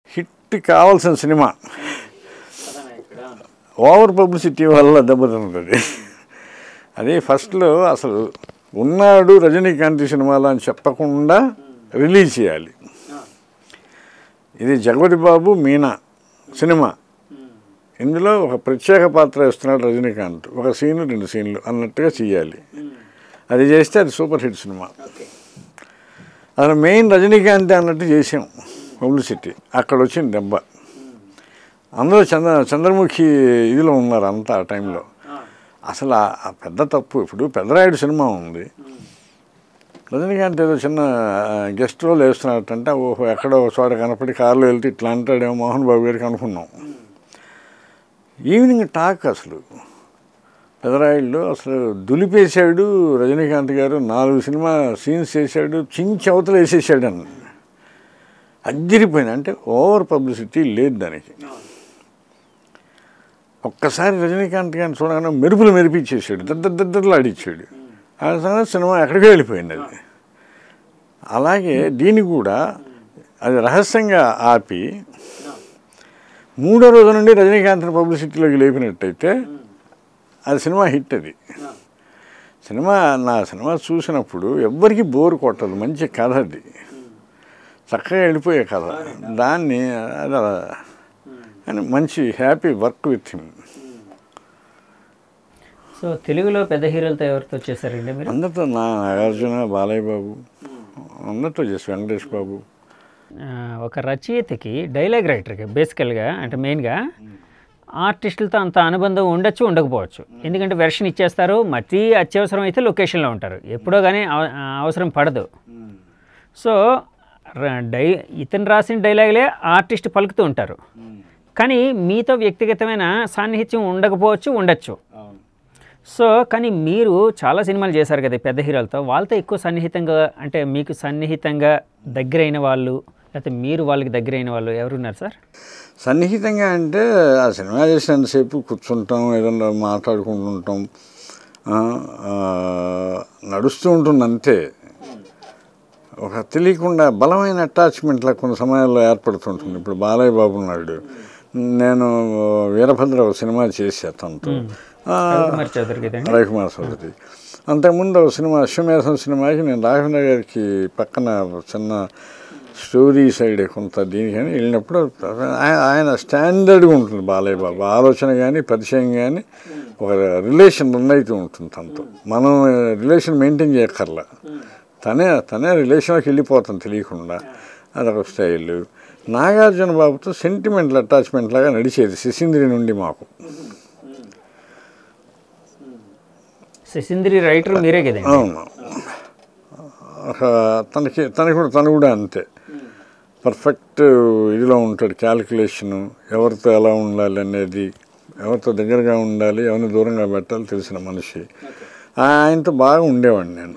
Hit కావాల్సిన cinema over publicity వల్ల దెబ్బతింటుంది అదే ఫస్ట్లో అసలు ఉన్నాడు రజనీకాంత్ సినిమాలో అని చెప్పకుండా రిలీజ్ చేయాలి ఇది జగపతి బాబు మీనా సినిమా ఇందులో ఒక ప్రత్యేక పాత్ర ఇస్తున్నాడు రజనీకాంత్ ఒక సీను రెండు సీన్లు అన్నట్టుగా చేయాలి అది చేస్తే అది సూపర్ హిట్ సినిమా అసలు మెయిన్ రజనీకాంత్ అన్నట్టు చేసాం పబ్లిసిటీ అక్కడ వచ్చింది దెబ్బ అందరూ చంద్ర చంద్రముఖి ఇదిలో ఉన్నారు అంతా ఆ టైంలో అసలు ఆ ఆ పెద్ద తప్పు ఇప్పుడు పెద్దరాయుడు సినిమా ఉంది రజనీకాంత్ ఏదో చిన్న గెస్ట్ రోల్ వేస్తున్నట్టంటే ఓహో ఎక్కడో ఒక చోట కనపడి కారులో వెళ్తే ఇట్లా అంటాడేమో మోహన్ బాబు గారికి అనుకున్నాం ఈవినింగ్ టాక్ అసలు పెదరాయిల్లో అసలు దులిపేశాడు రజనీకాంత్ గారు నాలుగు సినిమా సీన్స్ చేశాడు చించి అవతల వేసేసాడు అని అద్దిరిపోయింది అంటే ఓవర్ పబ్లిసిటీ లేదు దానికి ఒక్కసారి రజనీకాంత్ గారిని చూడగానే మెరుపులు మెరిపించేసాడు దద్ద దద్దలు ఆడిచ్చాడు ఆ సంగతి సినిమా ఎక్కడికి వెళ్ళిపోయింది అది అలాగే దీన్ని కూడా అది రహస్యంగా ఆపి మూడో రోజు నుండి రజనీకాంత్ని పబ్లిసిటీలోకి లేపినట్టయితే అది సినిమా హిట్ అది సినిమా నా సినిమా చూసినప్పుడు ఎవ్వరికి బోర్ కొట్టదు మంచి కథ అది చక్కగా వెళ్ళిపోయే కథ దాన్ని అది అలా అని మంచి happy work with him so తెలుగులో పెద్ద హీరోలతో ఎవరితో చేశారండి మీరు అందరితో నా నాగార్జున బాలయ్య బాబు అందరితో చేసి వెంకటేష్ బాబు ఆ, ఒక రచయితకి డైలాగ్ రైటర్కి బేసికల్గా అంటే మెయిన్గా ఆర్టిస్టులతో అంత అనుబంధం ఉండొచ్చు ఉండకపోవచ్చు ఎందుకంటే వెర్షన్ ఇచ్చేస్తారు మరీ అత్యవసరం అయితే లొకేషన్లో ఉంటారు ఎప్పుడో కానీ అవ- అవసరం పడదు సో ర- డై ఇతను రాసిన డైలాగులే ఆర్టిస్ట్ పలుకుతూ ఉంటారు కానీ మీతో వ్యక్తిగతమైన సాన్నిహిత్యం ఉండకపోవచ్చు ఉండొచ్చు సో కానీ మీరు చాలా సినిమాలు చేశారు కదా ఈ పెద్ద హీరోలతో వాళ్ళతో ఎక్కువ సన్నిహితంగా అంటే మీకు సన్నిహితంగా దగ్గరైన వాళ్ళు లేకపోతే మీరు వాళ్ళకి దగ్గరైన వాళ్ళు ఎవరున్నారు సార్ సన్నిహితంగా అంటే ఆ సినిమా చేసినంతసేపు కూర్చుంటాం ఏదన్నా మాట్లాడుకుంటుంటాం ఆ, ఆ, నడుస్తూ ఉంటుంది అంతే ఒక తెలియకుండా బలమైన అటాచ్మెంట్లా కొన్ని సమయాల్లో ఏర్పడుతుంటుంది ఇప్పుడు బాలయ్య బాబు ఉన్నాడు నేను వీరభద్ర ఒక సినిమా చేసా తనతో ఆ, రవికుమార్ చౌదరి కదండి రవికుమార్ చౌదరి అంతకుముందు ఒక సినిమా అశ్వమేధం సినిమాకి నేను రాఘవేంద్ర గారికి పక్కన చిన్న స్టోరీ సైడ్ కొంత దీనికని వెళ్ళినప్పుడు ఆయన- ఆయన స్టాండర్డ్గా ఉంటుంది బాలయ్య బాబు ఆలోచన కానీ పరిచయం కానీ ఒక రిలేషన్ రన్ అవుతూ ఉంటుంది తనతో మనం రిలేషన్ మెయింటైన్ చేయక్కర్లా తనే తనే రిలేషన్లోకి వెళ్ళిపోతాం తెలియకుండా అదొక స్టైల్ నాగార్జున బాబుతో సెంటిమెంటల్ అటాచ్మెంట్ లాగా నడిచేది శశీంద్రి నుండి మాకు శశింద్రి రైటర్ మీరే కదండి అవును ఒక తనకి తనకి కూడా తను కూడా అంతే పర్ఫెక్ట్ ఇదిలో ఉంటాడు క్యాలిక్యులేషను ఎవరితో ఎలా ఉండాలి అనేది ఎవరితో దగ్గరగా ఉండాలి ఎవరిని దూరంగా పెట్టాలి తెలిసిన మనిషి ఆయనతో బాగా ఉండేవాడిని నేను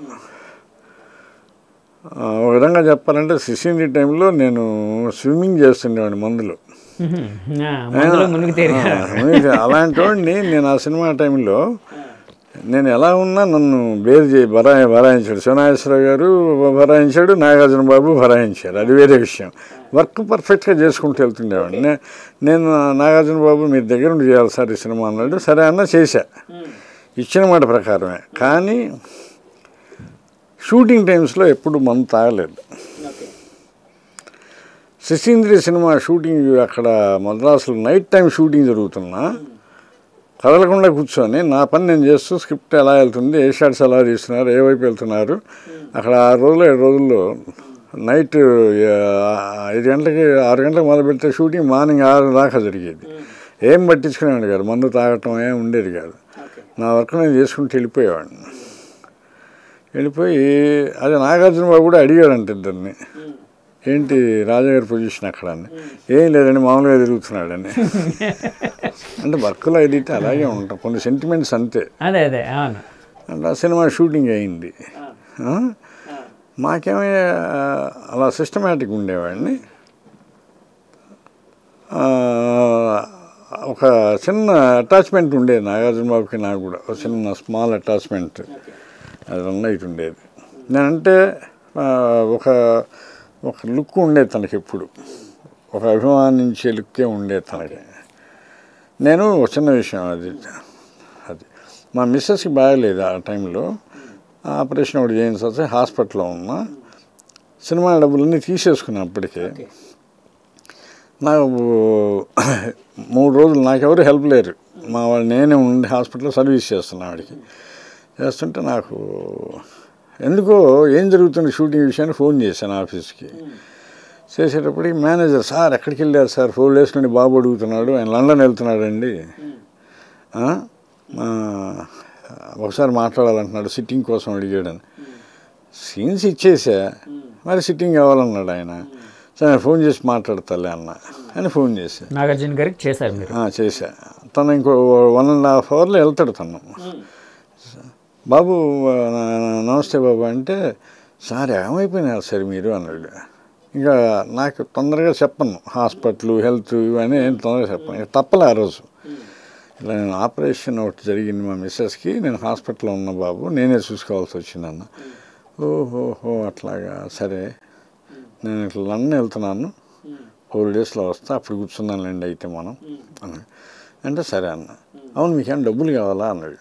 ఆ, ఒక విధంగా చెప్పాలంటే శిశింది టైంలో నేను స్విమ్మింగ్ చేస్తుండేవాడిని మందులో ఆ, మందులో మునిగి తేరి ఆ, మునిగి- అలాంటి వాడిని నేను ఆ సినిమా టైంలో నేను ఎలా ఉన్నా నన్ను బేరు చేయి బరా బరాయించాడు శివనాగేశ్వరరావు గారు బరాయించాడు నాగార్జున బాబు బరాయించారు అది వేరే విషయం వర్క్ పర్ఫెక్ట్గా చేసుకుంటూ వెళ్తుండేవాడిని నే- నేను నాగార్జున బాబు మీ దగ్గర నుండి చేయాలి సార్ ఈ సినిమా అన్నాడు సరే అన్న చేశా ఇచ్చిన మాట ప్రకారమే కానీ షూటింగ్ టైమ్స్లో ఎప్పుడు మనం తాగలేదు శశీంద్రి సినిమా షూటింగ్ అక్కడ మద్రాసులో నైట్ టైం షూటింగ్ జరుగుతున్నా కదలకుండా కూర్చొని నా పని నేను చేస్తూ స్క్రిప్ట్ ఎలా వెళ్తుంది ఏ షాట్స్ ఎలా తీస్తున్నారు ఏ వైపు వెళ్తున్నారు అక్కడ ఆరు రోజులు ఏడు రోజుల్లో నైట్ ఆ, ఐదు గంటలకి ఆరు గంటలకు మొదలు పెడితే షూటింగ్ మార్నింగ్ ఆరు దాకా జరిగేది ఏం పట్టించుకునేవాడు కాదు మందు తాగటం ఏం ఉండేది కాదు నా వర్క్ నేను చేసుకుంటూ వెళ్ళిపోయేవాడిని వెళ్ళిపోయి అది నాగార్జున బాబు కూడా అడిగాడంట ఇద్దరిని ఏంటి రాజాగారి పొజిషన్ అక్కడ అని ఏం లేదండి మామూలుగా తిరుగుతున్నాడని అంటే వర్క్లో ఎదిగితే అలాగే ఉంటాం కొన్ని సెంటిమెంట్స్ అంతే అదే అదే అవును అట్లా సినిమా షూటింగ్ అయింది ఆ? మాకేమయ్యా అలా సిస్టమేటిక్ ఉండేవాడిని ఆ, ఒక చిన్న అటాచ్మెంట్ ఉండేది నాగార్జున బాబుకి నాకు కూడా ఒక చిన్న స్మాల్ అటాచ్మెంట్ అది రన్ అయితే ఉండేది నేనంటే ఆ, ఒక ఒక లుక్ ఉండేది తనకి ఎప్పుడు ఒక అభిమానించే లుక్కే ఉండేది తనకి నేను ఒక చిన్న విషయం అది అది మా మిస్సెస్కి బాగలేదు ఆ టైంలో ఆపరేషన్ ఒకటి చేయించాల్సి వస్తే హాస్పిటల్లో ఉన్నా సినిమా డబ్బులన్నీ తీసేసుకున్నా అప్పటికే నాకు మూడు రోజులు నాకెవరు హెల్ప్ లేరు మా వాళ్ళు నేనే ఉండి హాస్పిటల్లో సర్వీస్ చేస్తున్నా వాడికి చేస్తుంటే నాకు ఎందుకో ఏం జరుగుతుంది షూటింగ్ విషయాన్ని ఫోన్ చేశాను ఆఫీస్కి చేసేటప్పటికి మేనేజర్ సార్ ఎక్కడికి వెళ్ళారు సార్ ఫోర్ డేస్ నుండి బాబు అడుగుతున్నాడు ఆయన లండన్ వెళ్తున్నాడండి ఆ? ఆ, ఒకసారి మాట్లాడాలంటున్నాడు సిట్టింగ్ కోసం అడిగాడని సీన్స్ ఇచ్చేసా మరి సిట్టింగ్ కావాలన్నాడు ఆయన సరే ఫోన్ చేసి మాట్లాడతాలే అన్న అని ఫోన్ చేశా నాగార్జున గారికి చేశారు మీరు ఆ, చేశా తను ఇంకో వన్ అండ్ హాఫ్ అవర్లో వెళ్తాడు తను బాబు ఆ, నమస్తే బాబు అంటే సార్ ఏమైపోయినారు సార్ మీరు అన్నాడు ఇంకా నాకు తొందరగా చెప్పను హాస్పిటల్ హెల్త్ ఇవన్నీ ఏం తొందరగా చెప్పను ఇక తప్పలే ఆ రోజు ఇలా నేను ఆపరేషన్ ఒకటి జరిగింది మా మిస్సెస్కి నేను హాస్పిటల్లో ఉన్న బాబు నేనే చూసుకోవాల్సి వచ్చిందన్న ఓహోహో అట్లాగా సరే నేను ఇట్లా లండన్ వెళ్తున్నాను ఫోర్ డేస్లో వస్తా అప్పుడు కూర్చున్నానులేండి అయితే మనం అన్నాడు అంటే సరే అన్న అవును మీకేం డబ్బులు కావాలా అన్నాడు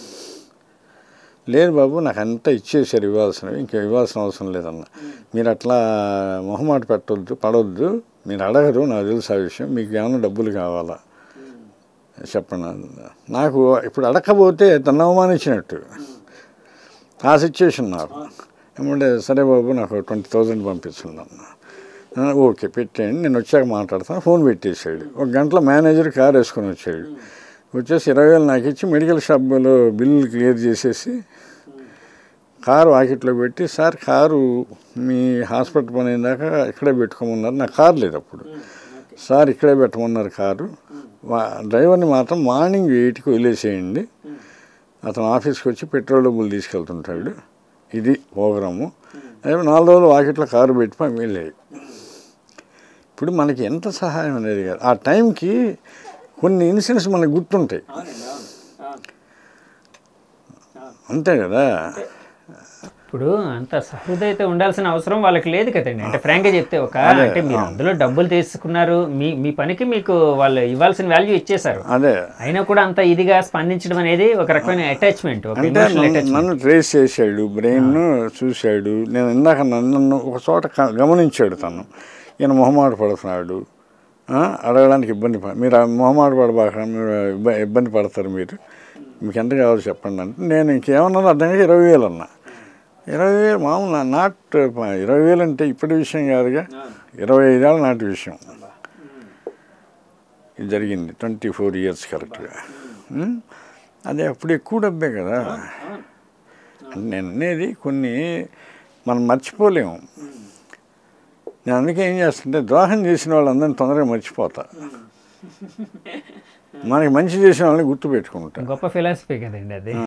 లేదు బాబు నాకు అంతా ఇచ్చేసారు ఇవ్వాల్సినవి ఇంకా ఇవ్వాల్సిన అవసరం లేదన్న మీరు అట్లా మొహమాట పెట్టొద్దు పడవద్దు మీరు అడగరు నాకు తెలుసు ఆ విషయం మీకు ఏమైనా డబ్బులు కావాలా చెప్పండి అన్న. నాకు ఇప్పుడు అడగకపోతే తను అవమానించినట్టు ఆ సిచ్యువేషన్ నాకు ఏమంటే సరే బాబు నాకు ట్వంటీ థౌజండ్ పంపించండి అన్న ఆ, ఓకే పెట్టేయండి నేను వచ్చాక మాట్లాడతాను ఫోన్ పెట్టేసాడు ఒక గంటలో మేనేజర్ కార్ వేసుకొని వచ్చాడు వచ్చేసి ఇరవై వేలు నాకు ఇచ్చి మెడికల్ షాప్లో బిల్లు క్లియర్ చేసేసి కారు వాకిట్లో పెట్టి సార్ కారు మీ హాస్పిటల్ పని అయిందాక ఇక్కడే పెట్టుకోమన్నారు నాకు కారు లేదు అప్పుడు సార్ ఇక్కడే పెట్టమన్నారు కారు వా- డ్రైవర్ని మాత్రం మార్నింగ్ ఎయిట్కి వదిలేసేయండి అతను ఆఫీస్కి వచ్చి పెట్రోల్ డబ్బులు తీసుకెళ్తుంటాడు ఇది ప్రోగ్రాము అదే నాలుగు రోజులు వాకిట్లో కారు పెట్టి పని వెళ్ళేది ఇప్పుడు మనకి ఎంత సహాయం అనేది కాదు ఆ టైంకి కొన్ని ఇన్సిడెంట్స్ మనకు గుర్తుంటాయి అంతే కదా ఇప్పుడు అంత సహృదయత ఉండాల్సిన అవసరం వాళ్ళకి లేదు కదండి అంటే ఫ్రాంక్గా చెప్తే ఒక అంటే మీరు అందులో డబ్బులు తీసుకున్నారు మీ మీ పనికి మీకు వాళ్ళు ఇవ్వాల్సిన వాల్యూ ఇచ్చేశారు అదే అయినా కూడా అంత ఇదిగా స్పందించడం అనేది ఒక రకమైన అటాచ్మెంట్ ఒక అంటే ఎమోషనల్ నన్ను- అటాచ్మెంట్ నన్ను ట్రేస్ చేశాడు బ్రెయిన్ చూశాడు నేను ఇందాక నన్ను నన్ను ఒక చోట క- గమనించాడు తను ఈయన మొహమాట పడుతున్నాడు ఆ, అడగడానికి ఇబ్బంది ప- మీరు ఆ మొహమాట పడబాక మీరు ఇబ్బ- ఇబ్బంది పడతారు మీరు మీకు ఎంత కావాలో చెప్పండి అంటే నేను ఇంకేమన్నా అర్థం కాక ఇరవై వేలు అన్నా ఇరవై వేలు మామూలు నాట్ ఇరవై వేలు అంటే ఇప్పటి విషయం కాదుగా ఇరవై ఐదేళ్ళ నాటి విషయం ఇది జరిగింది ట్వంటీ ఫోర్ ఇయర్స్ కరెక్ట్గా ఉమ్, అదే అప్పుడు ఎక్కువ డబ్బే కదా అంటే నేను అనేది కొన్ని మనం మర్చిపోలేము నేను అందుకే ఏం చేస్తుంటే ద్రోహం చేసిన వాళ్ళందరినీ తొందరగా మర్చిపోతా మనకి మంచి చేసిన వాళ్ళని గుర్తు పెట్టుకుంటా గొప్ప ఫిలాసఫీ కదండి అది